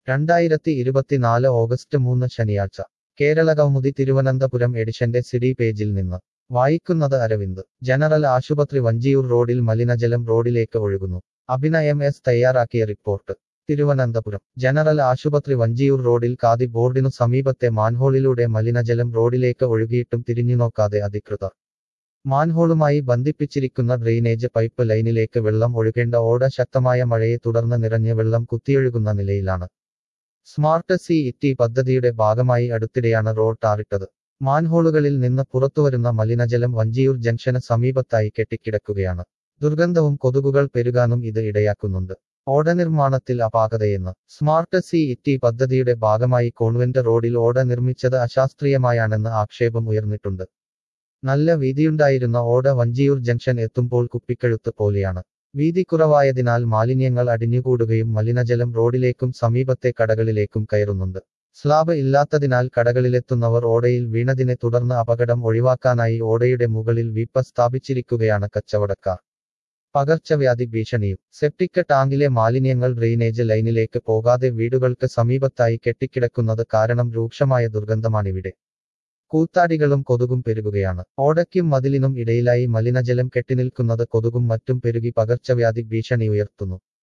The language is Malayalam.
രണ്ടായിരത്തി ഇരുപത്തിനാല് ഓഗസ്റ്റ് മൂന്ന് ശനിയാഴ്ച കേരള കൗമുദി തിരുവനന്തപുരം എഡിഷന്റെ സിഡി പേജിൽ നിന്ന് വായിക്കുന്നത് അരവിന്ദ് ജനറൽ ആശുപത്രി വഞ്ചിയൂർ റോഡിൽ മലിനജലം റോഡിലേക്ക് ഒഴുകുന്നു അഭിനയം എസ് തയ്യാറാക്കിയ റിപ്പോർട്ട് തിരുവനന്തപുരം ജനറൽ ആശുപത്രി വഞ്ചിയൂർ റോഡിൽ കാതി ബോർഡിനു സമീപത്തെ മാൻഹോളിലൂടെ മലിനജലം റോഡിലേക്ക് ഒഴുകിയിട്ടും തിരിഞ്ഞുനോക്കാതെ അധികൃതർ മാൻഹോളുമായി ബന്ധിപ്പിച്ചിരിക്കുന്ന ഡ്രെയിനേജ് പൈപ്പ് ലൈനിലേക്ക് വെള്ളം ഒഴുകേണ്ട ഓട ശക്തമായ മഴയെ തുടർന്ന് നിറഞ്ഞ് വെള്ളം കുത്തിയൊഴുകുന്ന നിലയിലാണ് സ്മാർട്ട് സി ഇറ്റി പദ്ധതിയുടെ ഭാഗമായി അടുത്തിടെയാണ് റോഡ് ടാറിട്ടത് മാൻഹോളുകളിൽ നിന്ന് പുറത്തുവരുന്ന മലിനജലം വഞ്ചിയൂർ ജംഗ്ഷന് സമീപത്തായി കെട്ടിക്കിടക്കുകയാണ് ദുർഗന്ധവും കൊതുകുകൾ പെരുകാനും ഇത് ഇടയാക്കുന്നുണ്ട് ഓട നിർമ്മാണത്തിൽ അപാകതയെന്ന് സ്മാർട്ട് സി ഇറ്റി പദ്ധതിയുടെ ഭാഗമായി കോൺവെന്റ് റോഡിൽ ഓട നിർമ്മിച്ചത് അശാസ്ത്രീയമായാണെന്ന് ആക്ഷേപം ഉയർന്നിട്ടുണ്ട് നല്ല വീതിയുണ്ടായിരുന്ന ഓട വഞ്ചിയൂർ ജംഗ്ഷൻ എത്തുമ്പോൾ കുപ്പിക്കഴുത്ത് പോലെയാണ് വീതി കുറവായതിനാൽ മാലിന്യങ്ങൾ അടിഞ്ഞുകൂടുകയും മലിനജലം റോഡിലേക്കും സമീപത്തെ കടകളിലേക്കും കയറുന്നുണ്ട് സ്ലാബ് ഇല്ലാത്തതിനാൽ കടകളിലെത്തുന്നവർ ഓടയിൽ വീണതിനെ തുടർന്ന് അപകടം ഒഴിവാക്കാനായി ഓടയുടെ മുകളിൽ വീപ്പ സ്ഥാപിച്ചിരിക്കുകയാണ് കച്ചവടക്കാർ പകർച്ചവ്യാധി ഭീഷണിയും സെപ്റ്റിക് ടാങ്കിലെ മാലിന്യങ്ങൾ ഡ്രെയിനേജ് ലൈനിലേക്ക് പോകാതെ വീടുകൾക്ക് സമീപത്തായി കെട്ടിക്കിടക്കുന്നത് കാരണം രൂക്ഷമായ ദുർഗന്ധമാണിവിടെ കൂത്താടികളും കൊതുകും പെരുകുകയാണ് ഓടയ്ക്കും മതിലിനും ഇടയിലായി മലിനജലം കെട്ടിനിൽക്കുന്നത് കൊതുകും മറ്റും പെരുകി പകർച്ചവ്യാധി ഭീഷണി ഉയർത്തുന്നു